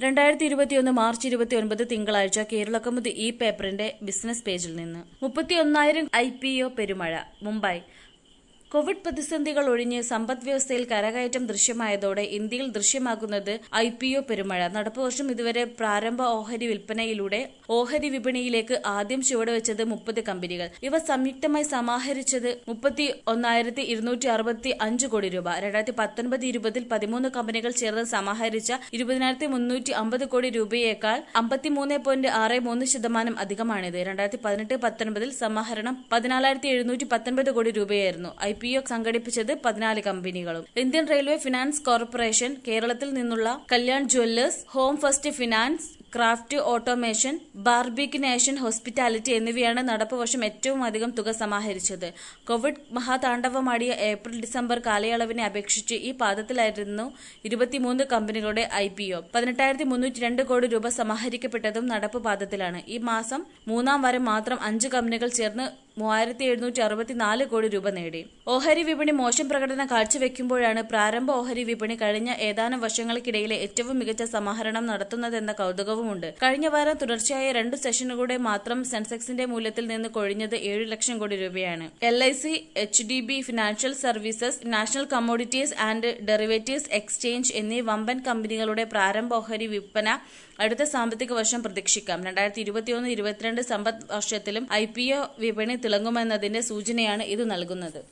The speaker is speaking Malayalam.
രണ്ടായിരത്തി ഇരുപത്തിയൊന്ന് മാർച്ച് ഇരുപത്തിയൊൻപത് തിങ്കളാഴ്ച കേരളക്കമുത് ഈ പേപ്പറിന്റെ ബിസിനസ് പേജിൽ നിന്ന് മുപ്പത്തിയൊന്നായിരം ഐ പി ഒ പെരുമഴ മുംബൈ കോവിഡ് പ്രതിസന്ധികൾ ഒഴിഞ്ഞ് സമ്പദ് വ്യവസ്ഥയിൽ കരകയറ്റം ദൃശ്യമായതോടെ ഇന്ത്യയിൽ ദൃശ്യമാകുന്നത് ഐ പി ഒ പെരുമഴ നടപ്പ് വർഷം ഇതുവരെ പ്രാരംഭ ഓഹരി വിൽപ്പനയിലൂടെ ഓഹരി വിപണിയിലേക്ക് ആദ്യം ചുവടുവെച്ചത് മുപ്പത് കമ്പനികൾ ഇവ സംയുക്തമായി സമാഹരിച്ചത് മുപ്പത്തി ഒന്നായിരത്തി ഇരുന്നൂറ്റി അറുപത്തി അഞ്ച് കോടി രൂപ രണ്ടായിരത്തി പത്തൊൻപത് ഇരുപതിൽ പതിമൂന്ന് കമ്പനികൾ ചേർന്ന് സമാഹരിച്ച ഇരുപതിനായിരത്തി മുന്നൂറ്റി അമ്പത് കോടി രൂപയേക്കാൾ അമ്പത്തിമൂന്ന് പോയിന്റ് ആറ് മൂന്ന് ശതമാനം അധികമാണിത് രണ്ടായിരത്തി പതിനെട്ട് പത്തൊൻപതിൽ സമാഹരണം പതിനാലായിരത്തി എഴുന്നൂറ്റി പത്തൊൻപത് കോടി രൂപയായിരുന്നു ഐ പി ഒ സംഘടിപ്പിച്ചത് പതിനാല് കമ്പനികളും ഇന്ത്യൻ റെയിൽവേ ഫിനാൻസ് കോർപ്പറേഷൻ കേരളത്തിൽ നിന്നുള്ള കല്യാൺ ജ്വല്ലേഴ്സ് ഹോം ഫസ്റ്റ് ഫിനാൻസ് ക്രാഫ്റ്റ് ഓട്ടോമേഷൻ ബാർബിക് നേഷൻ ഹോസ്പിറ്റാലിറ്റി എന്നിവയാണ് നടപ്പ് വർഷം ഏറ്റവും അധികം തുക സമാഹരിച്ചത് കോവിഡ് മഹാതാണ്ഡവമാടിയ ഏപ്രിൽ ഡിസംബർ കാലയളവിനെ അപേക്ഷിച്ച് ഈ പാദത്തിലായിരുന്നു ഇരുപത്തിമൂന്ന് കമ്പനികളുടെ ഐ പി ഒ പതിനെട്ടായിരത്തി മുന്നൂറ്റി രണ്ട് കോടി രൂപ സമാഹരിക്കപ്പെട്ടതും നടപ്പ് പാദത്തിലാണ് ഈ മാസം മൂന്നാം വാരം മാത്രം അഞ്ച് കമ്പനികൾ ചേർന്ന് മൂവായിരത്തി എഴുന്നൂറ്റി അറുപത്തിനാല് കോടി രൂപ നേടി ഓഹരി വിപണി മോശം പ്രകടനം കാഴ്ചവെക്കുമ്പോഴാണ് പ്രാരംഭ ഓഹരി വിപണി കഴിഞ്ഞ ഏതാനും വർഷങ്ങൾക്കിടയിലെ ഏറ്റവും മികച്ച സമാഹരണം നടത്തുന്നതെന്ന കൗതുകവുമുണ്ട് കഴിഞ്ഞ വാരം തുടർച്ചയായ രണ്ട് സെഷനുകളുടെ മാത്രം സെൻസെക്സിന്റെ മൂല്യത്തിൽ നിന്ന് കൊഴിഞ്ഞത് ഏഴ് ലക്ഷം കോടി രൂപയാണ് L I C H D B financial services national commodities and derivatives exchange എന്നീ വമ്പൻ കമ്പനികളുടെ പ്രാരംഭ ഓഹരി വിൽപ്പന അടുത്ത സാമ്പത്തിക വർഷം പ്രതീക്ഷിക്കാം രണ്ടായിരത്തി ഇരുപത്തിയൊന്ന് ഇരുപത്തിരണ്ട് സമ്പദ് വർഷത്തിലും ഐ പി ഒ വിപണി തിളങ്ങുമെന്നതിന്റെ സൂചനയാണ് ഇത് നൽകുന്നത്